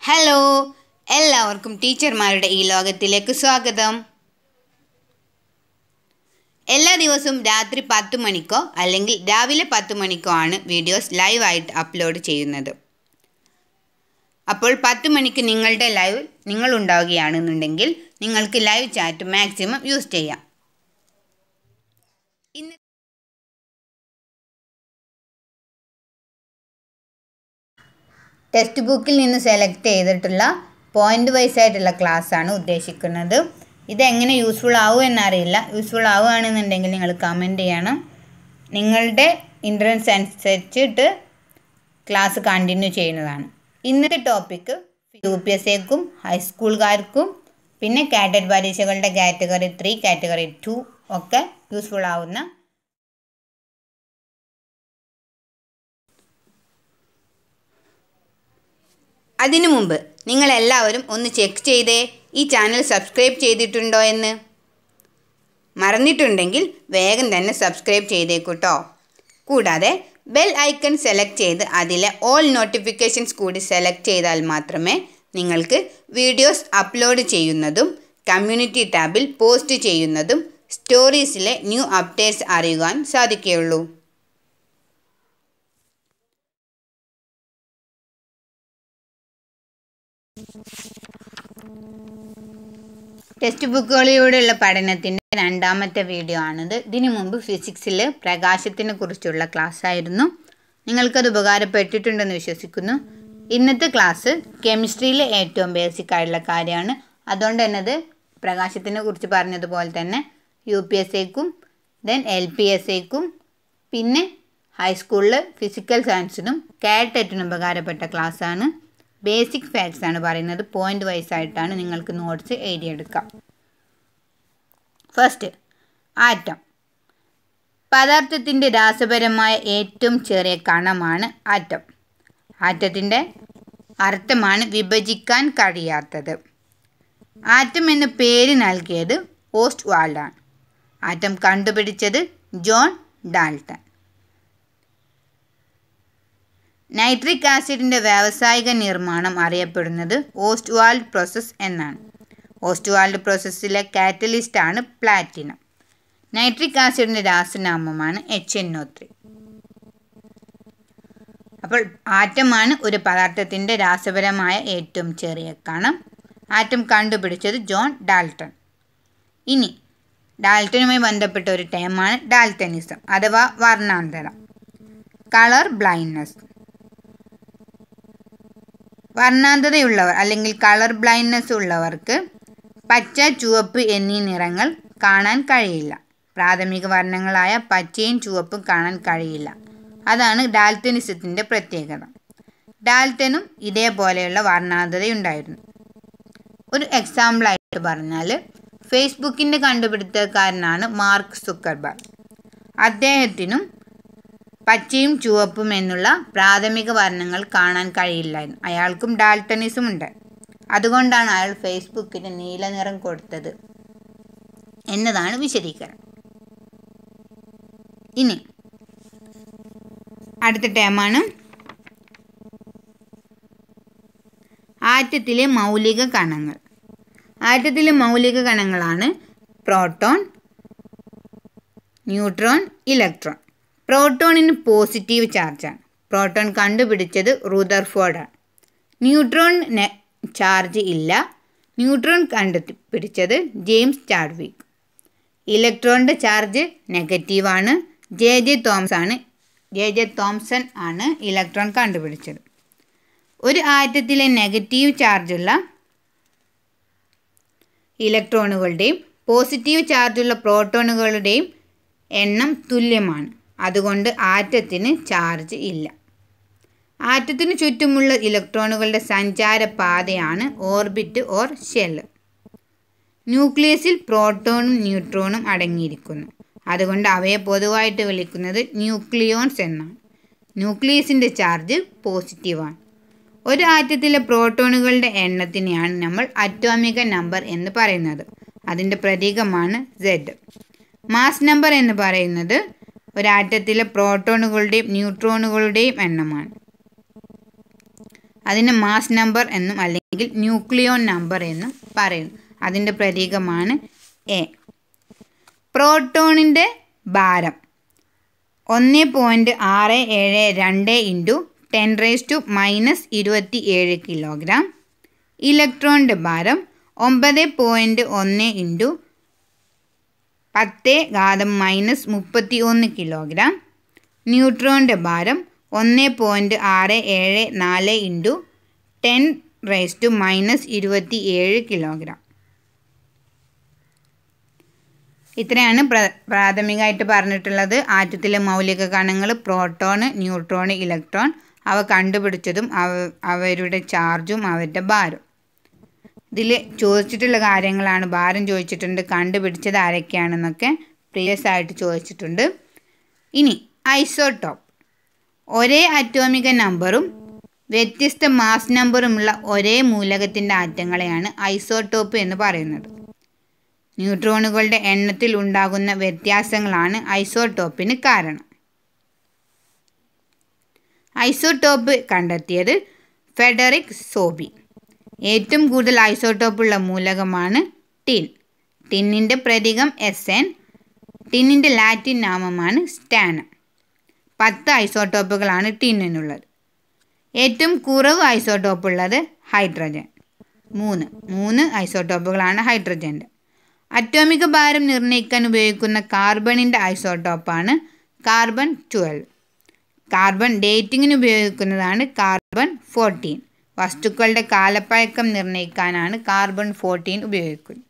hello എല്ലാവർക്കും ടീച്ചർമാരുടെ ഈ ലോകത്തിലേക്ക് സ്വാഗതം എല്ലാ ദിവസവും രാത്രി പത്ത് മണിക്കോ അല്ലെങ്കിൽ രാവിലെ പത്ത് മണിക്കോ ആണ് വീഡിയോസ് ലൈവായിട്ട് അപ്ലോഡ് ചെയ്യുന്നത് അപ്പോൾ പത്ത് മണിക്ക് നിങ്ങളുടെ ലൈവ് നിങ്ങൾ ഉണ്ടാവുകയാണെന്നുണ്ടെങ്കിൽ നിങ്ങൾക്ക് ലൈവ് ചാറ്റ് മാക്സിമം യൂസ് ചെയ്യാം ഇന്ന് ടെക്സ്റ്റ് ബുക്കിൽ നിന്ന് സെലക്ട് ചെയ്തിട്ടുള്ള പോയിന്റ് വൈസ് ആയിട്ടുള്ള ക്ലാസ് ആണ് ഉദ്ദേശിക്കുന്നത് ഇതെങ്ങനെ യൂസ്ഫുൾ ആവും എന്നറിയില്ല യൂസ്ഫുൾ ആവുകയാണെന്നുണ്ടെങ്കിൽ നിങ്ങൾ കമൻറ്റ് ചെയ്യണം നിങ്ങളുടെ ഇൻട്രൻസ് അനുസരിച്ചിട്ട് ക്ലാസ് കണ്ടിന്യൂ ചെയ്യുന്നതാണ് ഇന്നത്തെ ടോപ്പിക്ക് യു പി എസ് എക്കും ഹൈസ്കൂളുകാർക്കും പിന്നെ കാറ്റഡ് പരീക്ഷകളുടെ കാറ്റഗറി ത്രീ കാറ്റഗറി ടു ഒക്കെ യൂസ്ഫുൾ ആവുന്ന അതിനു മുമ്പ് നിങ്ങളെല്ലാവരും ഒന്ന് ചെക്ക് ചെയ്തേ ഈ ചാനൽ സബ്സ്ക്രൈബ് ചെയ്തിട്ടുണ്ടോ എന്ന് മറന്നിട്ടുണ്ടെങ്കിൽ വേഗം തന്നെ സബ്സ്ക്രൈബ് ചെയ്തേക്കൂട്ടോ കൂടാതെ ബെൽ ഐക്കൺ സെലക്ട് ചെയ്ത് അതിലെ ഓൾ നോട്ടിഫിക്കേഷൻസ് കൂടി സെലക്ട് ചെയ്താൽ മാത്രമേ നിങ്ങൾക്ക് വീഡിയോസ് അപ്ലോഡ് ചെയ്യുന്നതും കമ്മ്യൂണിറ്റി ടാബിൽ പോസ്റ്റ് ചെയ്യുന്നതും സ്റ്റോറീസിലെ ന്യൂ അപ്ഡേറ്റ്സ് അറിയുവാൻ സാധിക്കുകയുള്ളൂ ടെക്സ്റ്റ് ബുക്കുകളിലൂടെയുള്ള പഠനത്തിൻ്റെ രണ്ടാമത്തെ വീഡിയോ ആണിത് ഇതിനു മുമ്പ് ഫിസിക്സിൽ പ്രകാശത്തിനെ കുറിച്ചുള്ള ക്ലാസ് ആയിരുന്നു നിങ്ങൾക്കത് ഉപകാരപ്പെട്ടിട്ടുണ്ടെന്ന് വിശ്വസിക്കുന്നു ഇന്നത്തെ ക്ലാസ് കെമിസ്ട്രിയിലെ ഏറ്റവും ബേസിക് ആയിട്ടുള്ള കാര്യമാണ് അതുകൊണ്ട് തന്നെ അത് പ്രകാശത്തിനെ കുറിച്ച് പറഞ്ഞതുപോലെ തന്നെ യു പി എസ് എക്കും ദെൻ എൽ പി എസ് എക്കും പിന്നെ ഹൈസ്കൂളിൽ ഫിസിക്കൽ സയൻസിനും കാറ്ററ്റിനും ഉപകാരപ്പെട്ട ക്ലാസ്സാണ് ബേസിക് ഫാക്ട്സ് ആണ് പറയുന്നത് പോയിന്റ് വൈസ് ആയിട്ടാണ് നിങ്ങൾക്ക് നോട്ട്സ് എഴുതിയെടുക്കാം ഫസ്റ്റ് ആറ്റം പദാർത്ഥത്തിൻ്റെ രാസപരമായ ഏറ്റവും ചെറിയ കണമാണ് ആറ്റം ആറ്റത്തിൻ്റെ അർത്ഥമാണ് വിഭജിക്കാൻ കഴിയാത്തത് ആറ്റം എന്ന പേര് നൽകിയത് ഓസ്റ്റ് വാൾഡാണ് ആറ്റം കണ്ടുപിടിച്ചത് ജോൺ ഡാൾട്ടൺ നൈട്രിക് ആസിഡിൻ്റെ വ്യാവസായിക നിർമ്മാണം അറിയപ്പെടുന്നത് ഓസ്റ്റ് വാൾഡ് പ്രോസസ്സ് എന്നാണ് ഓസ്റ്റ് വാൾഡ് പ്രോസസ്സിലെ കാറ്റലിസ്റ്റാണ് പ്ലാറ്റിനം നൈട്രിക് ആസിഡിൻ്റെ രാസനാമമാണ് എച്ച് എൻ ഒ ത്രീ അപ്പോൾ ആറ്റമാണ് ഒരു പദാർത്ഥത്തിൻ്റെ രാസപരമായ ഏറ്റവും ചെറിയ കണം ആറ്റം കണ്ടുപിടിച്ചത് ജോൺ ഡാൾട്ടൺ ഇനി ഡാൾട്ടനുമായി ബന്ധപ്പെട്ട ഒരു ടേമാണ് ഡാൾട്ടനിസം അഥവാ വർണ്ണാന്തരം കളർ ബ്ലൈൻഡ്നെസ് വർണ്ണാന്തതയുള്ളവർ അല്ലെങ്കിൽ കളർ ബ്ലൈൻഡ്നെസ് ഉള്ളവർക്ക് പച്ച ചുവപ്പ് എന്നീ നിറങ്ങൾ കാണാൻ കഴിയില്ല പ്രാഥമിക വർണ്ണങ്ങളായ പച്ചയും ചുവപ്പും കാണാൻ കഴിയില്ല അതാണ് ഡാൽറ്റനിസത്തിൻ്റെ പ്രത്യേകത ഡാൽറ്റനും ഇതേപോലെയുള്ള വർണ്ണാന്തതയുണ്ടായിരുന്നു ഒരു എക്സാമ്പിളായിട്ട് പറഞ്ഞാൽ ഫേസ്ബുക്കിൻ്റെ കണ്ടുപിടുത്തക്കാരനാണ് മാർക്ക് സുക്കർബർഗ് അദ്ദേഹത്തിനും പച്ചയും ചുവപ്പും എന്നുള്ള പ്രാഥമിക വർണ്ണങ്ങൾ കാണാൻ കഴിയില്ലായിരുന്നു അയാൾക്കും ഡാൽട്ടണിസം ഉണ്ട് അതുകൊണ്ടാണ് അയാൾ ഫേസ്ബുക്കിന് നീല നിറം കൊടുത്തത് എന്നതാണ് വിശദീകരണം ഇനി അടുത്ത ടേമാണ് ആറ്റത്തിലെ മൗലിക കണങ്ങൾ ആറ്റത്തിലെ മൗലിക കണങ്ങളാണ് പ്രോട്ടോൺ ന്യൂട്രോൺ ഇലക്ട്രോൺ പ്രോട്ടോണിന് പോസിറ്റീവ് ചാർജാണ് പ്രോട്ടോൺ കണ്ടുപിടിച്ചത് റുദർഫോർഡാണ് ന്യൂട്രോൺ ചാർജ് ഇല്ല ന്യൂട്രോൺ കണ്ടുപിടിച്ചത് ജെയിംസ് ചാഡ്വിക് ഇലക്ട്രോണിൻ്റെ ചാർജ് നെഗറ്റീവാണ് ജെ ജെ തോമസ് ആണ് ജെ ജെ തോംസൺ ആണ് ഇലക്ട്രോൺ കണ്ടുപിടിച്ചത് ഒരു ആറ്റത്തിലെ നെഗറ്റീവ് ചാർജുള്ള ഇലക്ട്രോണുകളുടെയും പോസിറ്റീവ് ചാർജുള്ള പ്രോട്ടോണുകളുടെയും എണ്ണം തുല്യമാണ് അതുകൊണ്ട് ആറ്റത്തിന് ചാർജ് ഇല്ല ആറ്റത്തിനു ചുറ്റുമുള്ള ഇലക്ട്രോണുകളുടെ സഞ്ചാര പാതയാണ് ഓർബിറ്റ് ഓർ ഷെല്ല് ന്യൂക്ലിയസിൽ പ്രോട്ടോണും ന്യൂട്രോണും അടങ്ങിയിരിക്കുന്നു അതുകൊണ്ട് അവയെ പൊതുവായിട്ട് വിളിക്കുന്നത് ന്യൂക്ലിയോൺസ് എന്നാണ് ന്യൂക്ലിയസിൻ്റെ ചാർജ് പോസിറ്റീവാണ് ഒരു ആറ്റത്തിലെ പ്രോട്ടോണുകളുടെ എണ്ണത്തിനെയാണ് നമ്മൾ അറ്റോമിക നമ്പർ എന്ന് പറയുന്നത് അതിൻ്റെ പ്രതീകമാണ് സെഡ് മാസ് നമ്പർ എന്ന് പറയുന്നത് ഒരാറ്റത്തിലെ പ്രോട്ടോണുകളുടെയും ന്യൂട്രോണുകളുടെയും എണ്ണമാണ് അതിന് മാസ് നമ്പർ എന്നും അല്ലെങ്കിൽ ന്യൂക്ലിയോൺ നമ്പർ എന്നും പറയുന്നു അതിൻ്റെ പ്രതീകമാണ് എ പ്രോട്ടോണിൻ്റെ ഭാരം ഒന്ന് പോയിൻറ്റ് ആറ് ഏഴ് രണ്ട് into ten raise to minus ഇരുപത്തി ഏഴ് കിലോഗ്രാം ഇലക്ട്രോണിൻ്റെ ഭാരം ഒമ്പത് പോയിൻറ്റ് ഒന്ന് ഇൻറ്റു പത്ത് ഘാതം മൈനസ് മുപ്പത്തി ഒന്ന് കിലോഗ്രാം ന്യൂട്രോണിൻ്റെ ഭാരം ഒന്ന് പോയിൻറ്റ് ആറ് ഏഴ് നാല് into ten raise to minus ഇരുപത്തി ഏഴ് കിലോഗ്രാം ഇത്രയാണ് പ്ര പ്രാഥമികമായിട്ട് പറഞ്ഞിട്ടുള്ളത് ആറ്റത്തിലെ മൗലിക കണങ്ങൾ പ്രോട്ടോൺ ന്യൂട്രോൺ ഇലക്ട്രോൺ അവ കണ്ടുപിടിച്ചതും അവ അവരുടെ ചാർജും അവരുടെ ഭാരം ഇതിൽ ചോദിച്ചിട്ടുള്ള കാര്യങ്ങളാണ് ഭാരം ചോദിച്ചിട്ടുണ്ട് കണ്ടുപിടിച്ചത് ആരൊക്കെയാണെന്നൊക്കെ പ്രീവിയസ് ആയിട്ട് ചോദിച്ചിട്ടുണ്ട് ഇനി ഐസോടോപ്പ് ഒരേ അറ്റോമിക നമ്പറും വ്യത്യസ്ത മാസ് നമ്പറുമുള്ള ഒരേ മൂലകത്തിൻ്റെ ആറ്റങ്ങളെയാണ് ഐസോടോപ്പ് എന്ന് പറയുന്നത് ന്യൂട്രോണുകളുടെ എണ്ണത്തിൽ ഉണ്ടാകുന്ന വ്യത്യാസങ്ങളാണ് ഐസോടോപ്പിന് കാരണം ഐസോടോപ്പ് കണ്ടെത്തിയത് ഫെഡറിക് സോബി ഏറ്റവും കൂടുതൽ ഐസോടോപ്പുള്ള മൂലകമാണ് ടിൻ ടിന്നിൻ്റെ പ്രതീകം എസ് എൻ ടിന്നിൻ്റെ ലാറ്റിൻ നാമമാണ് സ്റ്റാനം പത്ത് ഐസോടോപ്പുകളാണ് ടിന്നിനുള്ളത് ഏറ്റവും കുറവ് ഐസോടോപ്പ് ഉള്ളത് ഹൈഡ്രജൻ മൂന്ന് മൂന്ന് ഐസോടോപ്പുകളാണ് ഹൈഡ്രജൻ്റെ അറ്റോമിക ഭാരം നിർണ്ണയിക്കാൻ ഉപയോഗിക്കുന്ന കാർബണിൻ്റെ ഐസോടോപ്പാണ് കാർബൺ ട്വൽവ് കാർബൺ ഡേറ്റിങ്ങിന് ഉപയോഗിക്കുന്നതാണ് കാർബൺ ഫോർട്ടീൻ വസ്തുക്കളുടെ കാലപ്പഴക്കം നിർണ്ണയിക്കാനാണ് കാർബൺ ഫോർട്ടീൻ ഉപയോഗിക്കുന്നത്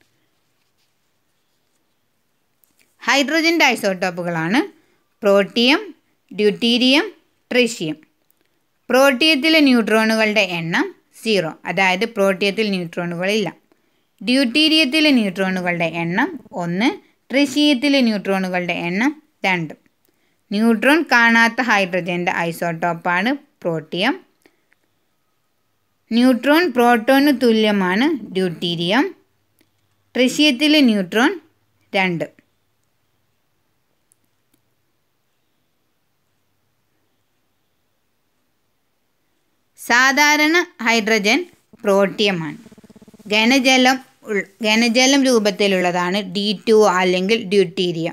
ഹൈഡ്രജൻ്റെ ഐസോട്ടോപ്പുകളാണ് പ്രോട്ടിയം ഡ്യൂട്ടീരിയം ട്രിഷ്യം പ്രോട്ടിയത്തിലെ ന്യൂട്രോണുകളുടെ എണ്ണം സീറോ അതായത് പ്രോട്ടിയത്തിൽ ന്യൂട്രോണുകളില്ല ഡ്യൂട്ടീരിയത്തിലെ ന്യൂട്രോണുകളുടെ എണ്ണം ഒന്ന് ട്രിഷീയത്തിലെ ന്യൂട്രോണുകളുടെ എണ്ണം രണ്ട് ന്യൂട്രോൺ കാണാത്ത ഹൈഡ്രജൻ്റെ ഐസോട്ടോപ്പാണ് പ്രോട്ടിയം ന്യൂട്രോൺ പ്രോട്ടോണിന് തുല്യമാണ് ഡ്യൂട്ടീരിയം ട്രിഷ്യത്തിലെ ന്യൂട്രോൺ രണ്ട് സാധാരണ ഹൈഡ്രജൻ പ്രോട്ടിയമാണ് ഘനജലം ഉൾ- ഘനജലം രൂപത്തിലുള്ളതാണ് ഡി ടു അല്ലെങ്കിൽ ഡ്യൂട്ടീരിയം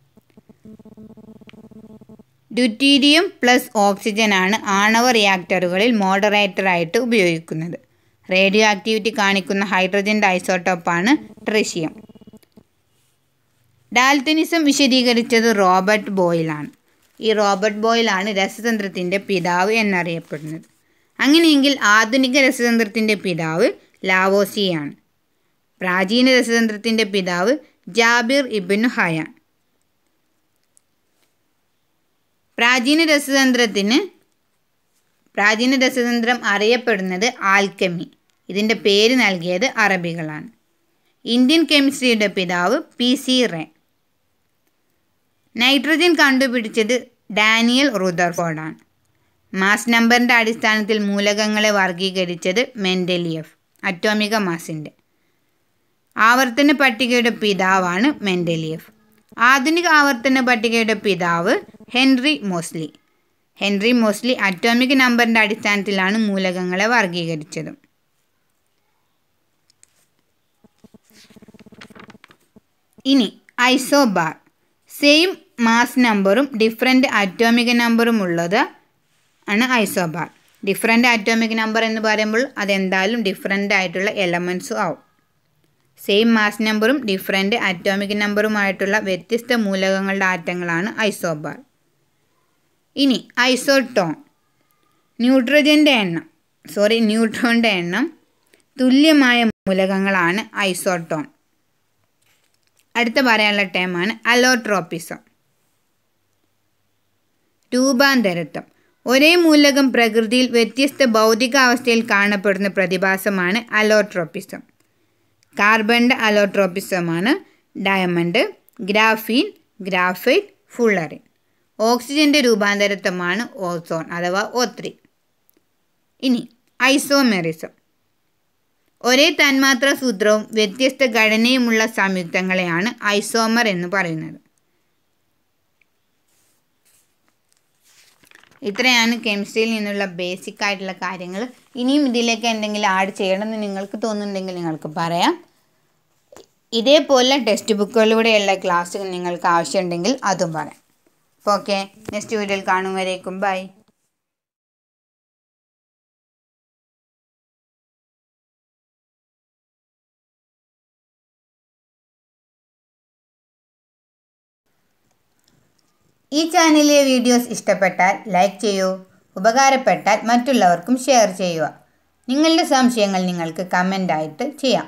ഡ്യൂട്ടീരിയം പ്ലസ് ഓക്സിജൻ ആണ് ആണവ റിയാക്ടറുകളിൽ മോഡറേറ്ററായിട്ട് ഉപയോഗിക്കുന്നത് റേഡിയോ ആക്ടിവിറ്റി കാണിക്കുന്ന ഹൈഡ്രജൻ്റെ ഐസോട്ടോപ്പാണ് ട്രിഷ്യം ഡാൽത്തനിസം വിശദീകരിച്ചത് റോബർട്ട് ബോയിലാണ് ഈ റോബർട്ട് ബോയിലാണ് രസതന്ത്രത്തിൻ്റെ പിതാവ് എന്നറിയപ്പെടുന്നത് അങ്ങനെയെങ്കിൽ ആധുനിക രസതന്ത്രത്തിൻ്റെ പിതാവ് ലാവോസിയാണ് പ്രാചീന രസതന്ത്രത്തിൻ്റെ പിതാവ് ജാബിർ ഇബിനു ഹയാൻ പ്രാചീന രസതന്ത്രത്തിന് പ്രാചീന രസതന്ത്രം അറിയപ്പെടുന്നത് ആൽക്കമി ഇതിൻ്റെ പേര് നൽകിയത് അറബികളാണ് ഇന്ത്യൻ കെമിസ്ട്രിയുടെ പിതാവ് പി സി റേ നൈട്രജൻ കണ്ടുപിടിച്ചത് ഡാനിയൽ റുദർഫോർഡാണ് മാസ് നമ്പറിൻ്റെ അടിസ്ഥാനത്തിൽ മൂലകങ്ങളെ വർഗീകരിച്ചത് മെൻഡലിയഫ് അറ്റോമിക മാസിൻ്റെ ആവർത്തന പട്ടികയുടെ പിതാവാണ് മെൻഡലിയഫ് ആധുനിക ആവർത്തന പട്ടികയുടെ പിതാവ് Henry Moseley Henry Moseley atomic നമ്പറിൻ്റെ അടിസ്ഥാനത്തിലാണ് മൂലകങ്ങളെ വർഗീകരിച്ചത് ഇനി ഐസോബാർ സെയിം മാസ് നമ്പറും ഡിഫറെൻ്റ് അറ്റോമിക് നമ്പറും ഉള്ളത് ആണ് ഐസോബാർ ഡിഫറെൻ്റ് അറ്റോമിക് നമ്പർ എന്ന് പറയുമ്പോൾ അതെന്തായാലും ഡിഫറെൻ്റ് ആയിട്ടുള്ള എലമെൻസും ആവും സെയിം മാസ് നമ്പറും ഡിഫറെൻ്റ് അറ്റോമിക് നമ്പറുമായിട്ടുള്ള വ്യത്യസ്ത മൂലകങ്ങളുടെ ആറ്റങ്ങളാണ് ഐസോബാർ ഇനി ഐസോട്ടോൺ ന്യൂട്രജൻ്റെ എണ്ണം സോറി ന്യൂട്രോണിൻ്റെ എണ്ണം തുല്യമായ മൂലകങ്ങളാണ് ഐസോട്ടോൺ അടുത്ത പറയാനുള്ള ടേമാണ് അലോട്രോപ്പിസം രൂപാന്തരത്വം ഒരേ മൂലകം പ്രകൃതിയിൽ വ്യത്യസ്ത ഭൗതികാവസ്ഥയിൽ കാണപ്പെടുന്ന പ്രതിഭാസമാണ് അലോട്രോപ്പിസം കാർബണിൻ്റെ അലോട്രോപ്പിസമാണ് ഡയമണ്ട് ഗ്രാഫീൻ ഗ്രാഫൈറ്റ് ഫുള്ളറിൻ ഓക്സിജൻ്റെ രൂപാന്തരത്വമാണ് ഓസോൺ അഥവാ ഓത്രി ഇനി ഐസോമെറിസം ഒരേ തന്മാത്രാ സൂത്രവും വ്യത്യസ്ത ഘടനയുമുള്ള സംയുക്തങ്ങളെയാണ് ഐസോമർ എന്ന് പറയുന്നത് ഇത്രയാണ് കെമിസ്ട്രിയിൽ നിന്നുള്ള ബേസിക് ആയിട്ടുള്ള കാര്യങ്ങൾ ഇനിയും ഇതിലേക്ക് എന്തെങ്കിലും ആഡ് ചെയ്യണമെന്ന് നിങ്ങൾക്ക് തോന്നുന്നുണ്ടെങ്കിൽ നിങ്ങൾക്ക് പറയാം ഇതേപോലെ ടെക്സ്റ്റ് ബുക്കുകളിലൂടെയുള്ള ക്ലാസ്സുകൾ നിങ്ങൾക്ക് ആവശ്യമുണ്ടെങ്കിൽ അതും പറയാം അപ്പോൾ ഓക്കെ നെക്സ്റ്റ് വീഡിയോയിൽ കാണും വരേക്കും ബൈ ഈ ചാനലിലെ വീഡിയോസ് ഇഷ്ടപ്പെട്ടാൽ ലൈക്ക് ചെയ്യൂ ഉപകാരപ്പെട്ടാൽ മറ്റുള്ളവർക്കും ഷെയർ ചെയ്യുക നിങ്ങളുടെ സംശയങ്ങൾ നിങ്ങൾക്ക് കമൻ്റായിട്ട് ചെയ്യാം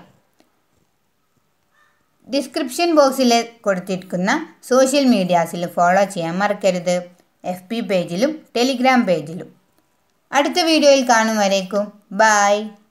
ഡിസ്ക്രിപ്ഷൻ ബോക്സിൽ കൊടുത്തിരിക്കുന്ന സോഷ്യൽ മീഡിയാസിൽ ഫോളോ ചെയ്യാൻ മറക്കരുത് എഫ് പി പേജിലും ടെലിഗ്രാം പേജിലും അടുത്ത വീഡിയോയിൽ കാണും വരേക്കും ബായ്